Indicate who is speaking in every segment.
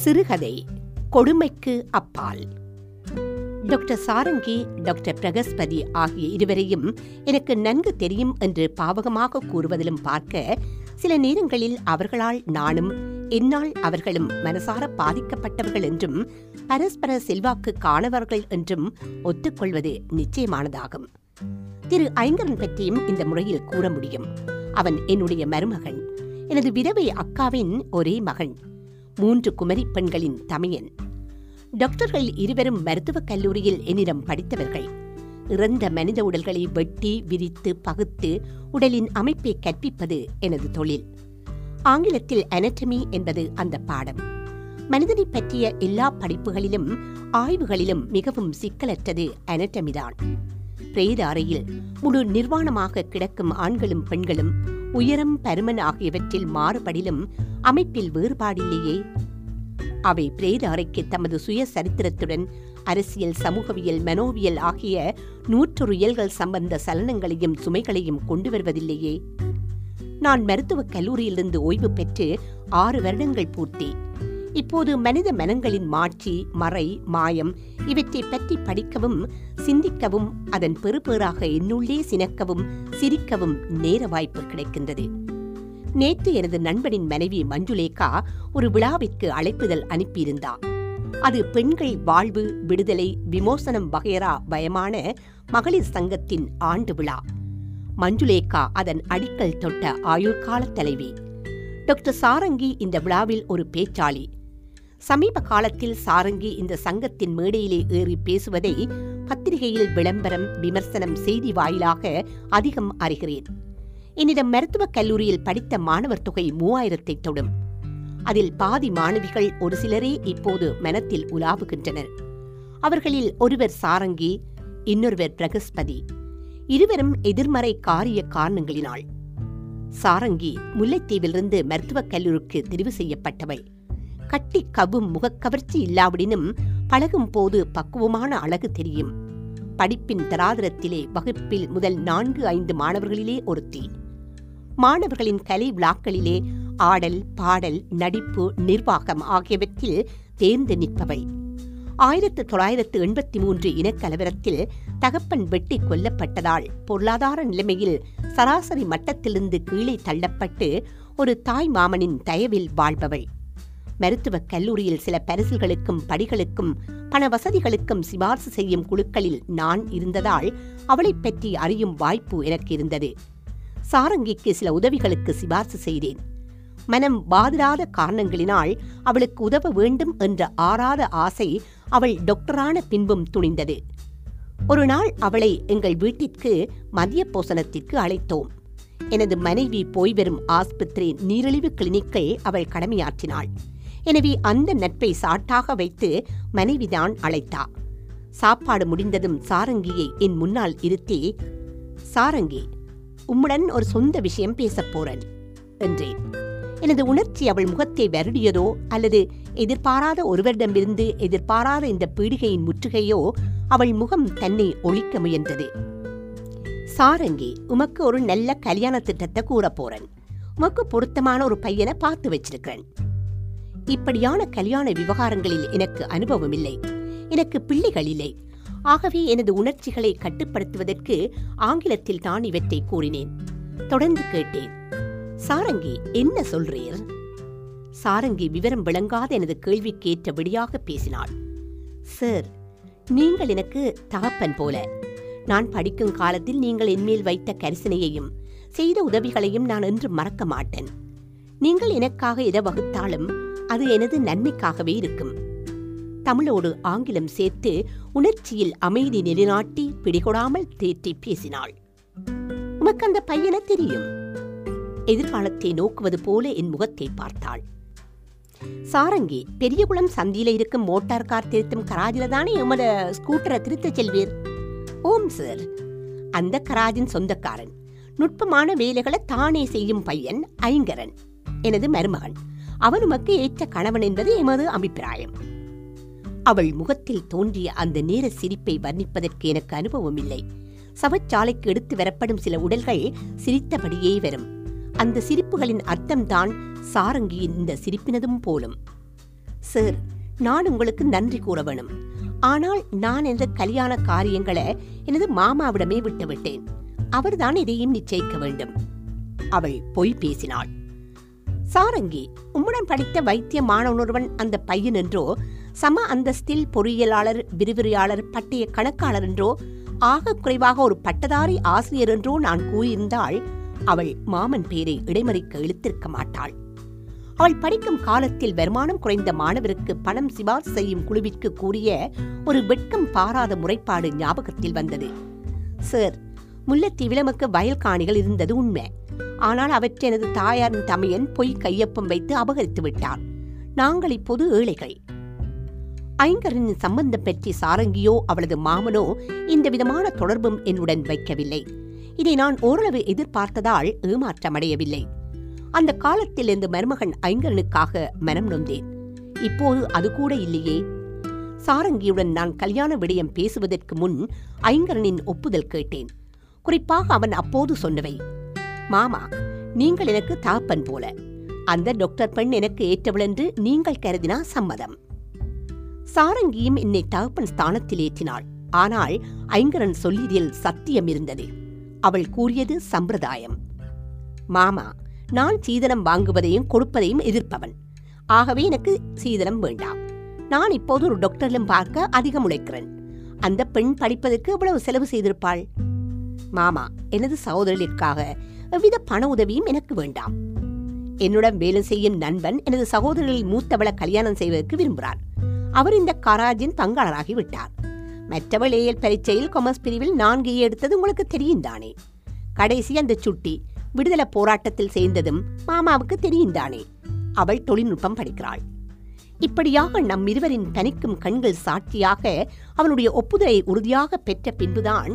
Speaker 1: சிறுகதை கொடுமைக்கு அப்பால் டாக்டர் சாரங்கி டாக்டர் பிரகஸ்பதி ஆகிய இருவரையும் எனக்கு நன்கு தெரியும் என்று பாவகமாக கூறுவதிலும் பார்க்க சில நேரங்களில் அவர்களால் நானும் என்னால் அவர்களும் மனசார பாதிக்கப்பட்டவர்கள் என்றும் பரஸ்பர செல்வாக்கு காணவர்கள் என்றும் ஒத்துக்கொள்வது நிச்சயமானதாகும் திரு ஐங்கரன் பற்றியும் இந்த முறையில் கூற முடியும் அவன் என்னுடைய மருமகன் எனது விதவை அக்காவின் ஒரே மகன் மூன்று குமரி பெண்களின் தமையன் டாக்டர்கள் இருவரும் மருத்துவக் கல்லூரியில் என்னிடம் படித்தவர்கள் இறந்த மனித உடல்களை வெட்டி விரித்து பகுத்து உடலின் அமைப்பை கற்பிப்பது எனது தொழில் ஆங்கிலத்தில் அனட்டமி என்பது அந்த பாடம் மனிதனை பற்றிய எல்லா படிப்புகளிலும் ஆய்வுகளிலும் மிகவும் சிக்கலற்றது அனட்டமிதான் பிரேத அறையில் முழு நிர்வாணமாக கிடக்கும் ஆண்களும் பெண்களும் உயரம் பருமன் ஆகியவற்றில் மாறுபடிலும் அமைப்பில் வேறுபாடில்லையே அவை பிரேத அறைக்கு தமது சுய சரித்திரத்துடன் அரசியல் சமூகவியல் மனோவியல் ஆகிய நூற்றொரு இயல்கள் சம்பந்த சலனங்களையும் சுமைகளையும் கொண்டு வருவதில்லையே நான் மருத்துவக் கல்லூரியிலிருந்து ஓய்வு பெற்று ஆறு வருடங்கள் பூர்த்தி இப்போது மனித மனங்களின் மாட்சி மறை மாயம் இவற்றை பற்றி படிக்கவும் சிந்திக்கவும் அதன் பெறுபேறாக என்னுள்ளே சினக்கவும் சிரிக்கவும் நேர வாய்ப்பு கிடைக்கின்றது நேற்று எனது நண்பனின் மனைவி மஞ்சுலேகா ஒரு விழாவிற்கு அழைப்புதல் அனுப்பியிருந்தார் அது பெண்கள் வாழ்வு விடுதலை விமோசனம் வகையரா பயமான மகளிர் சங்கத்தின் ஆண்டு விழா மஞ்சுலேகா அதன் அடிக்கல் தொட்ட ஆயுள்கால தலைவி டாக்டர் சாரங்கி இந்த விழாவில் ஒரு பேச்சாளி சமீப காலத்தில் சாரங்கி இந்த சங்கத்தின் மேடையிலே ஏறி பேசுவதை பத்திரிகையில் விளம்பரம் விமர்சனம் செய்தி வாயிலாக அதிகம் அறிகிறேன் என்னிடம் மருத்துவக் கல்லூரியில் படித்த மாணவர் தொகை மூவாயிரத்தை தொடும் அதில் பாதி மாணவிகள் ஒரு சிலரே இப்போது மனத்தில் உலாவுகின்றனர் அவர்களில் ஒருவர் சாரங்கி இன்னொருவர் பிரகஸ்பதி இருவரும் எதிர்மறை காரிய காரணங்களினால் சாரங்கி முல்லைத்தீவிலிருந்து மருத்துவக் கல்லூரிக்கு தெரிவு செய்யப்பட்டவள் கட்டி கவ்வும் முகக்கவர்ச்சி இல்லாவிடினும் பழகும் போது பக்குவமான அழகு தெரியும் படிப்பின் தராதரத்திலே வகுப்பில் முதல் நான்கு ஐந்து மாணவர்களிலே ஒருத்தி மாணவர்களின் கலை விழாக்களிலே ஆடல் பாடல் நடிப்பு நிர்வாகம் ஆகியவற்றில் தேர்ந்து நிற்பவை ஆயிரத்து தொள்ளாயிரத்து எண்பத்தி மூன்று இனக்கலவரத்தில் தகப்பன் வெட்டி கொல்லப்பட்டதால் பொருளாதார நிலைமையில் சராசரி மட்டத்திலிருந்து கீழே தள்ளப்பட்டு ஒரு தாய் மாமனின் தயவில் வாழ்பவள் மருத்துவக் கல்லூரியில் சில பரிசுகளுக்கும் படிகளுக்கும் பண வசதிகளுக்கும் சிபார்சு செய்யும் குழுக்களில் நான் இருந்ததால் அவளைப் பற்றி அறியும் வாய்ப்பு எனக்கு இருந்தது சாரங்கிக்கு சில உதவிகளுக்கு சிபார்சு செய்தேன் மனம் பாதிராத காரணங்களினால் அவளுக்கு உதவ வேண்டும் என்ற ஆறாத ஆசை அவள் டாக்டரான பின்பும் துணிந்தது ஒரு நாள் அவளை எங்கள் வீட்டிற்கு மதிய போசனத்திற்கு அழைத்தோம் எனது மனைவி போய் வரும் ஆஸ்பத்திரி நீரிழிவு கிளினிக்கில் அவள் கடமையாற்றினாள் எனவே அந்த நட்பை சாட்டாக வைத்து மனைவிதான் அழைத்தா சாப்பாடு முடிந்ததும் சாரங்கியை என் முன்னால் இருத்தி சாரங்கி உம்முடன் ஒரு சொந்த விஷயம் பேசப் போறேன் என்றேன் எனது உணர்ச்சி அவள் முகத்தை வருடியதோ அல்லது எதிர்பாராத ஒருவரிடமிருந்து எதிர்பாராத இந்த பீடிகையின் முற்றுகையோ அவள் முகம் தன்னை ஒழிக்க முயன்றது சாரங்கி உமக்கு ஒரு நல்ல கல்யாண திட்டத்தை கூற போறேன் உமக்கு பொருத்தமான ஒரு பையனை பார்த்து வச்சிருக்கிறேன் இப்படியான கல்யாண விவகாரங்களில் எனக்கு அனுபவம் இல்லை எனக்கு பிள்ளைகள் இல்லை ஆகவே எனது உணர்ச்சிகளை கட்டுப்படுத்துவதற்கு ஆங்கிலத்தில் தான் இவற்றை கூறினேன் தொடர்ந்து கேட்டேன் சாரங்கி என்ன சொல்றீர் சாரங்கி விவரம் விளங்காத எனது கேள்விக்கேற்ற விடியாக பேசினாள் சார் நீங்கள் எனக்கு தகப்பன் போல நான் படிக்கும் காலத்தில் நீங்கள் என்மேல் வைத்த கரிசனையையும் செய்த உதவிகளையும் நான் என்று மறக்க மாட்டேன் நீங்கள் எனக்காக எதை வகுத்தாலும் அது எனது நன்மைக்காகவே இருக்கும் தமிழோடு ஆங்கிலம் சேர்த்து உணர்ச்சியில் அமைதி நிலைநாட்டி பிடிகொடாமல் தேற்றி பேசினாள் உமக்கு அந்த பையனை தெரியும் எதிர்காலத்தை நோக்குவது போல என் முகத்தை பார்த்தாள் சாரங்கி பெரியகுளம் சந்தியில இருக்கும் மோட்டார் கார் திருத்தும் கராஜில தானே எமத ஸ்கூட்டரை திருத்தச் செல்வீர் ஓம் சார் அந்த கராஜின் சொந்தக்காரன் நுட்பமான வேலைகளை தானே செய்யும் பையன் ஐங்கரன் எனது மருமகன் அவன் உமக்கு ஏற்ற கணவன் என்பது எமது அபிப்பிராயம் அவள் முகத்தில் தோன்றிய அந்த நேர சிரிப்பை வர்ணிப்பதற்கு எனக்கு அனுபவம் இல்லை சவச்சாலைக்கு எடுத்து வரப்படும் சில உடல்கள் சிரித்தபடியே வரும் அந்த சிரிப்புகளின் அர்த்தம்தான் சாரங்கியின் இந்த சிரிப்பினதும் போலும் சார் நான் உங்களுக்கு நன்றி கூற வேணும் ஆனால் நான் என்ற கல்யாண காரியங்களை எனது மாமாவிடமே விட்டுவிட்டேன் அவர்தான் இதையும் நிச்சயிக்க வேண்டும் அவள் பொய் பேசினாள் சாரங்கி உம்முடன் படித்த வைத்திய மாணவனொருவன் அந்த பையன் என்றோ சம அந்தஸ்தில் பொறியியலாளர் விரிவுரையாளர் பட்டய கணக்காளர் என்றோ ஆக குறைவாக ஒரு பட்டதாரி ஆசிரியர் என்றோ நான் கூறியிருந்தால் அவள் மாமன் பேரை இடைமறிக்க இழுத்திருக்க மாட்டாள் அவள் படிக்கும் காலத்தில் வருமானம் குறைந்த மாணவருக்கு பணம் சிபார்சு செய்யும் குழுவிற்கு கூறிய ஒரு வெட்கம் பாராத முறைப்பாடு ஞாபகத்தில் வந்தது சார் முல்லைத்தீவில் நமக்கு வயல் காணிகள் இருந்தது உண்மை ஆனால் அவற்றை எனது தாயாரின் தமையன் பொய் கையொப்பம் வைத்து அபகரித்து விட்டார் நாங்கள் இப்போது ஏழைகள் ஐங்கரின் சம்பந்தம் பற்றி சாரங்கியோ அவளது மாமனோ இந்த விதமான தொடர்பும் என்னுடன் வைக்கவில்லை இதை நான் ஓரளவு எதிர்பார்த்ததால் ஏமாற்றமடையவில்லை அந்த காலத்தில் இந்த மருமகன் ஐங்கரனுக்காக மனம் நொந்தேன் இப்போது அது கூட இல்லையே சாரங்கியுடன் நான் கல்யாண விடயம் பேசுவதற்கு முன் ஐங்கரனின் ஒப்புதல் கேட்டேன் குறிப்பாக அவன் அப்போது சொன்னவை மாமா நீங்கள் எனக்கு தாப்பன் போல அந்த டாக்டர் பெண் எனக்கு ஏற்றவள் என்று நீங்கள் கருதினா சம்மதம் சாரங்கியும் என்னை தகப்பன் ஸ்தானத்தில் ஏற்றினாள் ஆனால் ஐங்கரன் சொல்லியதில் சத்தியம் இருந்தது அவள் கூறியது சம்பிரதாயம் மாமா நான் சீதனம் வாங்குவதையும் கொடுப்பதையும் எதிர்ப்பவன் ஆகவே எனக்கு சீதனம் வேண்டாம் நான் இப்போது ஒரு டாக்டரிலும் பார்க்க அதிகம் உழைக்கிறேன் அந்த பெண் படிப்பதற்கு எவ்வளவு செலவு செய்திருப்பாள் மாமா எனது சகோதரர்களுக்காக எவ்வித பண உதவியும் எனக்கு வேண்டாம் என்னுடன் வேலை செய்யும் நண்பன் எனது சகோதரர்களில் மூத்தவளை கல்யாணம் செய்வதற்கு விரும்புகிறார் அவர் இந்த கராஜின் பங்காளராகி விட்டார் மற்றவள் ஏஎல் பரீட்சையில் கொமர்ஸ் பிரிவில் நான்கு ஏ எடுத்தது உங்களுக்கு தெரியும் தானே கடைசி அந்த சுட்டி விடுதலை போராட்டத்தில் சேர்ந்ததும் மாமாவுக்கு தெரியும் தானே அவள் தொழில்நுட்பம் படிக்கிறாள் இப்படியாக நம் இருவரின் தனிக்கும் கண்கள் சாட்சியாக அவனுடைய ஒப்புதலை உறுதியாக பெற்ற பின்புதான்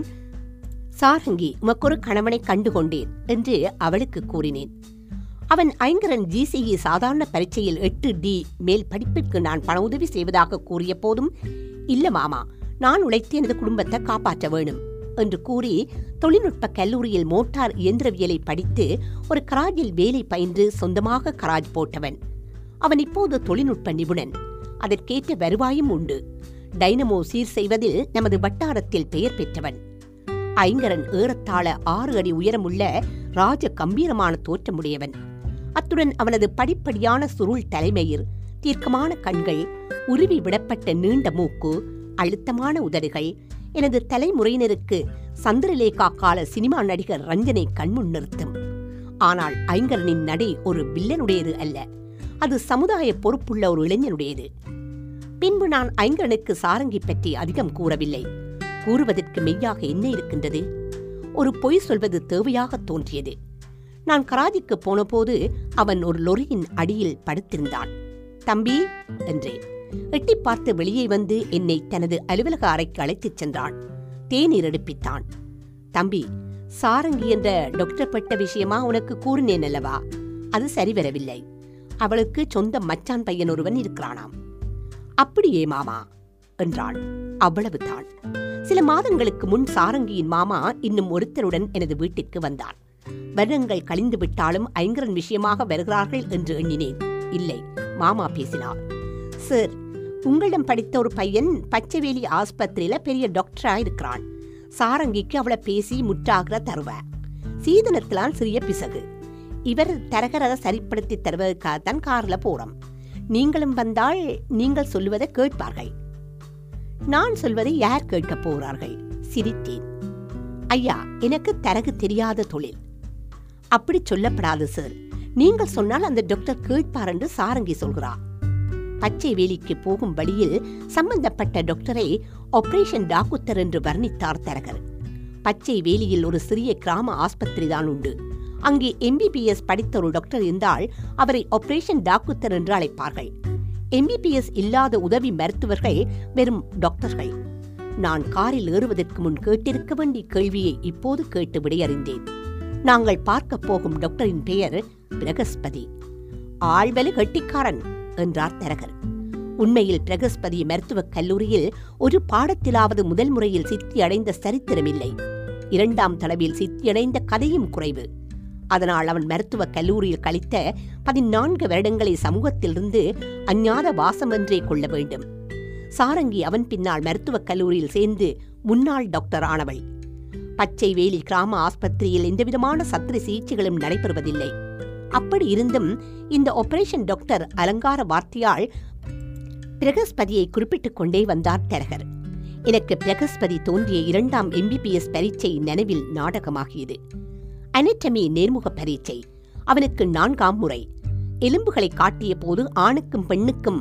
Speaker 1: சாரங்கி உமக்கொரு கணவனை கண்டுகொண்டேன் என்று அவளுக்கு கூறினேன் அவன் ஐங்கரன் ஜிசிஇ சாதாரண பரீட்சையில் எட்டு டி மேல் படிப்பிற்கு நான் பண உதவி செய்வதாக கூறிய போதும் இல்ல மாமா நான் உழைத்து எனது குடும்பத்தை காப்பாற்ற வேணும் என்று கூறி தொழில்நுட்ப கல்லூரியில் மோட்டார் இயந்திரவியலை படித்து ஒரு கராஜில் வேலை பயின்று சொந்தமாக கராஜ் போட்டவன் அவன் இப்போது தொழில்நுட்ப நிபுணன் அதற்கேற்ற வருவாயும் உண்டு டைனமோ சீர் செய்வதில் நமது வட்டாரத்தில் பெயர் பெற்றவன் ஐங்கரன் ஏறத்தாழ ஆறு அடி உயரமுள்ள ராஜ கம்பீரமான தோற்றமுடையவன் அத்துடன் அவனது படிப்படியான சுருள் தலைமயிர் தீர்க்கமான கண்கள் உருவி விடப்பட்ட நீண்ட மூக்கு அழுத்தமான உதடுகள் எனது தலைமுறையினருக்கு சந்திரலேகா கால சினிமா நடிகர் ரஞ்சனை கண்முன் நிறுத்தும் ஆனால் ஐங்கரனின் நடை ஒரு வில்லனுடையது அல்ல அது சமுதாய பொறுப்புள்ள ஒரு இளைஞனுடையது பின்பு நான் ஐங்கரனுக்கு சாரங்கி பற்றி அதிகம் கூறவில்லை கூறுவதற்கு மெய்யாக என்ன இருக்கின்றது ஒரு பொய் சொல்வது தேவையாக தோன்றியது நான் கராஜிக்கு போனபோது அவன் ஒரு லொரியின் அடியில் படுத்திருந்தான் தம்பி என்றேன் எட்டி பார்த்து வெளியே வந்து என்னை தனது அலுவலக அறைக்கு அழைத்துச் சென்றான் தேநீர் எடுப்பித்தான் தம்பி சாரங்கி என்ற டாக்டர் பட்ட விஷயமா உனக்கு கூறினேன் அல்லவா அது சரிவரவில்லை அவளுக்கு சொந்த மச்சான் பையன் ஒருவன் இருக்கிறானாம் அப்படியே மாமா என்றாள் அவ்வளவுதான் சில மாதங்களுக்கு முன் சாரங்கியின் மாமா இன்னும் ஒருத்தருடன் எனது வீட்டிற்கு வந்தான் வருடங்கள் கழிந்து விட்டாலும் ஐங்கரன் விஷயமாக வருகிறார்கள் என்று எண்ணினேன் இல்லை மாமா பேசினார் சார் உங்களிடம் படித்த ஒரு பையன் பச்சைவேலி ஆஸ்பத்திரியில பெரிய டாக்டரா இருக்கிறான் சாரங்கிக்கு அவளை பேசி முற்றாகிற தருவ சீதனத்திலான் சிறிய பிசகு இவர் தரகரதை சரிப்படுத்தி தருவதற்காகத்தான் கார்ல போறோம் நீங்களும் வந்தால் நீங்கள் சொல்லுவதை கேட்பார்கள் நான் சொல்வதை யார் கேட்கப் போகிறார்கள் சிரித்தேன் ஐயா எனக்கு தரகு தெரியாத தொழில் அப்படி சொல்லப்படாது சார் நீங்கள் சொன்னால் அந்த டாக்டர் கேட்பார் என்று சாரங்கி சொல்கிறார் பச்சை வேலிக்கு போகும் வழியில் சம்பந்தப்பட்ட டாக்டரை ஆபரேஷன் டாக்குத்தர் என்று வர்ணித்தார் தரகர் பச்சை வேலியில் ஒரு சிறிய கிராம ஆஸ்பத்திரி தான் உண்டு அங்கே எம்பிபிஎஸ் படித்த ஒரு டாக்டர் இருந்தால் அவரை ஆபரேஷன் டாக்குத்தர் என்று அழைப்பார்கள் எம்பிபிஎஸ் இல்லாத உதவி மருத்துவர்கள் வெறும் டாக்டர்கள் நான் காரில் ஏறுவதற்கு முன் கேட்டிருக்க வேண்டிய கேள்வியை இப்போது கேட்டு விடையறிந்தேன் நாங்கள் பார்க்கப் போகும் டாக்டரின் பெயர் பிரகஸ்பதி ஆழ்வலு கெட்டிக்காரன் என்றார் தரகர் உண்மையில் பிரகஸ்பதி மருத்துவக் கல்லூரியில் ஒரு பாடத்திலாவது முதல் முறையில் சித்தி அடைந்த சரித்திரமில்லை இரண்டாம் தடவில் சித்தியடைந்த கதையும் குறைவு அதனால் அவன் மருத்துவக் கல்லூரியில் கழித்த பதினான்கு வருடங்களை சமூகத்திலிருந்து அஞ்ஞாத வாசமென்றே கொள்ள வேண்டும் சாரங்கி அவன் பின்னால் மருத்துவக் கல்லூரியில் சேர்ந்து முன்னாள் டாக்டர் ஆனவள் பச்சை வேலி கிராம ஆஸ்பத்திரியில் எந்தவிதமான சத்திர சிகிச்சைகளும் நடைபெறுவதில்லை அப்படி இருந்தும் இந்த ஆபரேஷன் டாக்டர் அலங்கார வார்த்தையால் பிரகஸ்பதியை குறிப்பிட்டுக் கொண்டே வந்தார் தரகர் எனக்கு பிரகஸ்பதி தோன்றிய இரண்டாம் எம்பிபிஎஸ் பரீட்சை நினைவில் நாடகமாகியது அனட்டமி நேர்முக பரீட்சை அவனுக்கு நான்காம் முறை எலும்புகளை காட்டிய போது ஆணுக்கும் பெண்ணுக்கும்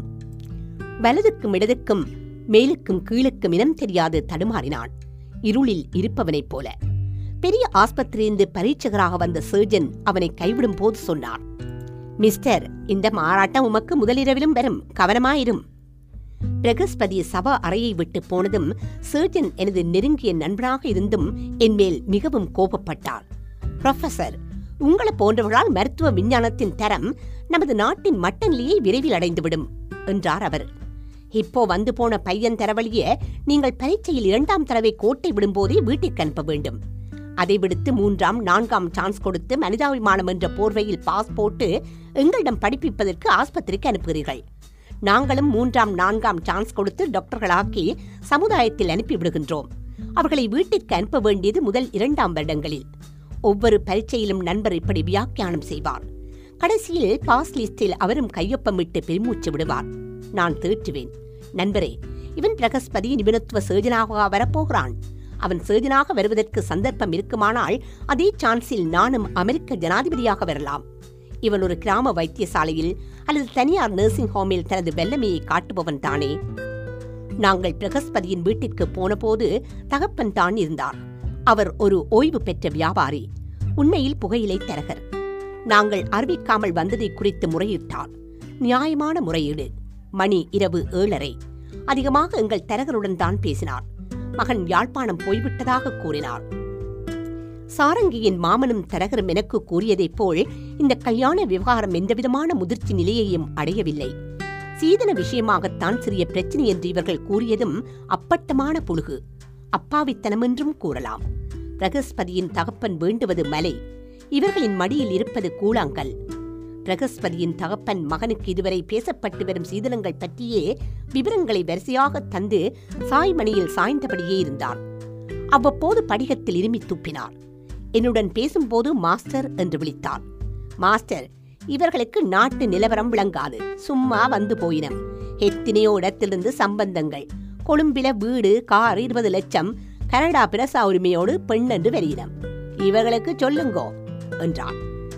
Speaker 1: வலதுக்கும் இடதுக்கும் மேலுக்கும் கீழுக்கும் இனம் தெரியாது தடுமாறினான் இருளில் இருப்பவனைப் போல பெரிய ஆஸ்பத்திரியிலிருந்து பரீட்சகராக வந்த சர்ஜன் அவனை கைவிடும் போது சொன்னார் மிஸ்டர் இந்த மாறாட்டம் உமக்கு முதலிரவிலும் வரும் கவனமாயிரும் பிரகஸ்பதி சபா அறையை விட்டு போனதும் சர்ஜன் எனது நெருங்கிய நண்பனாக இருந்தும் என்மேல் மிகவும் கோபப்பட்டார் ப்ரொஃபசர் உங்களை போன்றவர்களால் மருத்துவ விஞ்ஞானத்தின் தரம் நமது நாட்டின் மட்டநிலையை விரைவில் அடைந்துவிடும் என்றார் அவர் இப்போ வந்து போன பையன் தரவழிய நீங்கள் பரீட்சையில் இரண்டாம் தடவை கோட்டை விடும்போதே வீட்டிற்கு அனுப்ப வேண்டும் அதை விடுத்து மூன்றாம் நான்காம் சான்ஸ் கொடுத்து மனிதாபிமானம் என்ற போர்வையில் பாஸ் போட்டு எங்களிடம் படிப்பிப்பதற்கு ஆஸ்பத்திரிக்கு அனுப்புகிறீர்கள் நாங்களும் மூன்றாம் நான்காம் சான்ஸ் கொடுத்து டாக்டர்களாக்கி சமுதாயத்தில் அனுப்பி விடுகின்றோம் அவர்களை வீட்டிற்கு அனுப்ப வேண்டியது முதல் இரண்டாம் வருடங்களில் ஒவ்வொரு பரீட்சையிலும் நண்பர் இப்படி வியாக்கியானம் செய்வார் கடைசியில் பாஸ் லிஸ்டில் அவரும் கையொப்பமிட்டு பெருமூச்சு விடுவார் நான் தேற்றுவேன் நண்பரே இவன் பிரகஸ்பதி நிபுணத்துவ சர்ஜனாக வரப்போகிறான் அவன் சர்ஜனாக வருவதற்கு சந்தர்ப்பம் இருக்குமானால் அதே சான்ஸில் நானும் அமெரிக்க ஜனாதிபதியாக வரலாம் இவன் ஒரு கிராம வைத்தியசாலையில் அல்லது தனியார் நர்சிங் ஹோமில் தனது வெள்ளமையை காட்டுபவன் தானே நாங்கள் பிரகஸ்பதியின் வீட்டிற்கு போனபோது தகப்பன் தான் இருந்தார் அவர் ஒரு ஓய்வு பெற்ற வியாபாரி உண்மையில் புகையிலை தரகர் நாங்கள் அறிவிக்காமல் வந்ததை குறித்து முறையிட்டார் நியாயமான முறையீடு மணி இரவு ஏழரை அதிகமாக எங்கள் தரகருடன் தான் பேசினார் மகன் யாழ்ப்பாணம் போய்விட்டதாக கூறினார் சாரங்கியின் மாமனும் தரகரும் எனக்கு கூறியதைப் போல் இந்த கல்யாண விவகாரம் எந்தவிதமான முதிர்ச்சி நிலையையும் அடையவில்லை சீதன விஷயமாகத்தான் சிறிய பிரச்சனை என்று இவர்கள் கூறியதும் அப்பட்டமான புழுகு அப்பாவித்தனமென்றும் கூறலாம் பிரகஸ்பதியின் தகப்பன் வேண்டுவது மலை இவர்களின் மடியில் இருப்பது கூழாங்கல் பிரகஸ்பதியின் தகப்பன் மகனுக்கு இதுவரை பேசப்பட்டு வரும் சீதனங்கள் பற்றியே விவரங்களை வரிசையாக தந்து சாய்மணியில் சாய்ந்தபடியே இருந்தார் அவ்வப்போது படிகத்தில் இருமி துப்பினார் என்னுடன் பேசும்போது மாஸ்டர் என்று விழித்தார் மாஸ்டர் இவர்களுக்கு நாட்டு நிலவரம் விளங்காது சும்மா வந்து போயினம் எத்தனையோ இடத்திலிருந்து சம்பந்தங்கள் கொழும்பில வீடு கார் இருபது லட்சம் கனடா பிரசா உரிமையோடு பெண் என்று வெளியினம் இவர்களுக்கு சொல்லுங்கோ என்றான்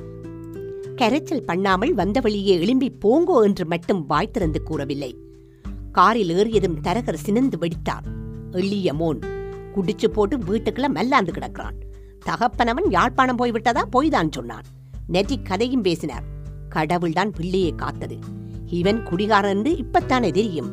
Speaker 1: கரைச்சல் பண்ணாமல் வந்த வழியே எழும்பி போங்கோ என்று மட்டும் வாய் திறந்து கூறவில்லை காரில் ஏறியதும் தரகர் சினந்து வெடித்தார் எள்ளிய மோன் குடிச்சு போட்டு வீட்டுக்குள்ள மல்லாந்து கிடக்கிறான் தகப்பனவன் யாழ்ப்பாணம் போய்விட்டதா போய்தான் சொன்னான் நெற்றி கதையும் பேசினார் கடவுள்தான் பிள்ளையை காத்தது இவன் குடிகாரன் என்று இப்பத்தானே தெரியும்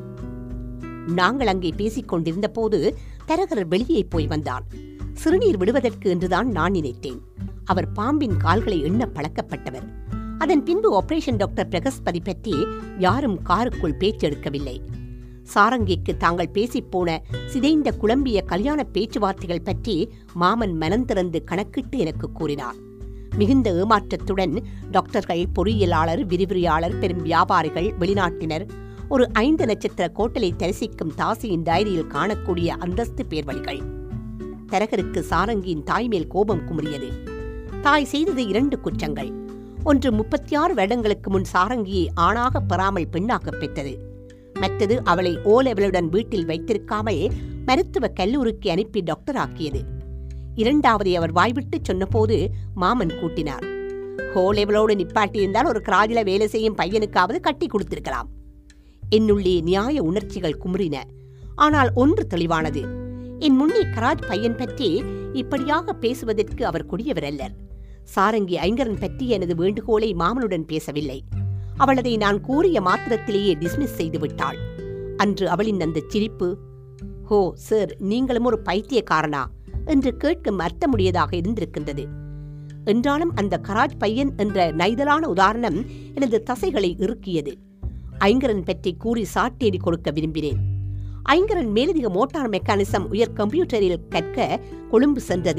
Speaker 1: நாங்கள் அங்கே பேசிக் கொண்டிருந்த போது தரகர் வெளியே போய் வந்தான் சிறுநீர் விடுவதற்கு என்றுதான் நான் நினைத்தேன் அவர் பாம்பின் கால்களை எண்ண பழக்கப்பட்டவர் அதன் பின்பு ஆபரேஷன் டாக்டர் பிரகஸ்பதி பற்றி யாரும் காருக்குள் பேச்செடுக்கவில்லை சாரங்கிக்கு தாங்கள் பேசிப்போன சிதைந்த குழம்பிய கல்யாண பேச்சுவார்த்தைகள் பற்றி மாமன் மனம் திறந்து கணக்கிட்டு எனக்கு கூறினார் மிகுந்த ஏமாற்றத்துடன் டாக்டர்கள் பொறியியலாளர் விரிவுரையாளர் பெரும் வியாபாரிகள் வெளிநாட்டினர் ஒரு ஐந்து நட்சத்திர கோட்டலை தரிசிக்கும் தாசியின் டைரியில் காணக்கூடிய அந்தஸ்து பேர்வழிகள் தரகருக்கு சாரங்கியின் தாய் மேல் கோபம் குமுறியது தாய் செய்தது இரண்டு குற்றங்கள் ஒன்று முப்பத்தி ஆறு வருடங்களுக்கு முன் சாரங்கியை ஆணாக பெறாமல் பெண்ணாகப் பெற்றது மற்றது அவளை ஓ லெவலுடன் வீட்டில் வைத்திருக்காமல் மருத்துவ கல்லூரிக்கு அனுப்பி டாக்டர் ஆக்கியது இரண்டாவதை அவர் வாய்விட்டு சொன்னபோது மாமன் கூட்டினார் ஹோ லெவலோடு நிப்பாட்டியிருந்தால் ஒரு கிராஜில வேலை செய்யும் பையனுக்காவது கட்டி கொடுத்திருக்கலாம் என்னுள்ளே நியாய உணர்ச்சிகள் குமுறின ஆனால் ஒன்று தெளிவானது என் முன்னே கராஜ் பையன் பற்றி இப்படியாக பேசுவதற்கு அவர் கொடியவர் அல்லர் சாரங்கி ஐங்கரன் பற்றி எனது வேண்டுகோளை மாமனுடன் பேசவில்லை அவள் அதை நான் கூறிய மாத்திரத்திலேயே டிஸ்மிஸ் செய்து விட்டாள் அன்று அவளின் அந்த சிரிப்பு ஹோ சார் நீங்களும் ஒரு பைத்தியக்காரனா என்று கேட்கும் அர்த்தமுடையதாக இருந்திருக்கின்றது என்றாலும் அந்த கராஜ் பையன் என்ற நைதலான உதாரணம் எனது தசைகளை இறுக்கியது ஐங்கரன் பற்றி கூறி சாட்டேடி கொடுக்க விரும்பினேன் ஐங்கரன் மேலதிக மோட்டார் மெக்கானிசம் உயர் கம்ப்யூட்டரில் கற்க கொழும்பு சென்றது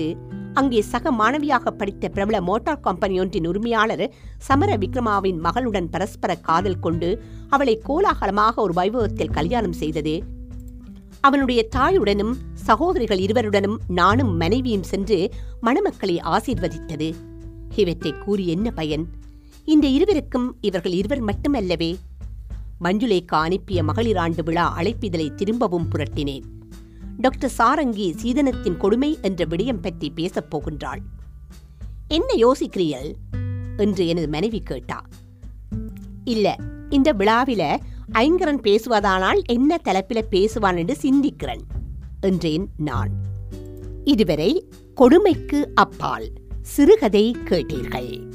Speaker 1: அங்கே சக மாணவியாக படித்த பிரபல மோட்டார் கம்பெனி ஒன்றின் உரிமையாளர் சமர விக்ரமாவின் மகளுடன் பரஸ்பர காதல் கொண்டு அவளை கோலாகலமாக ஒரு வைபவத்தில் கல்யாணம் செய்தது அவனுடைய தாயுடனும் சகோதரிகள் இருவருடனும் நானும் மனைவியும் சென்று மணமக்களை ஆசீர்வதித்தது இவற்றை கூறி என்ன பயன் இந்த இருவருக்கும் இவர்கள் இருவர் மட்டுமல்லவே மஞ்சுளேக்கா அனுப்பிய மகளிர் ஆண்டு விழா அழைப்பிதழை திரும்பவும் புரட்டினேன் டாக்டர் சாரங்கி சீதனத்தின் கொடுமை என்ற விடயம் பற்றி பேசப் போகின்றாள் என்ன யோசிக்கிறீர்கள் என்று எனது மனைவி கேட்டா இல்ல இந்த விழாவில ஐங்கரன் பேசுவதானால் என்ன தலைப்பில பேசுவான் என்று சிந்திக்கிறேன் என்றேன் நான் இதுவரை கொடுமைக்கு அப்பால் சிறுகதை கேட்டீர்கள்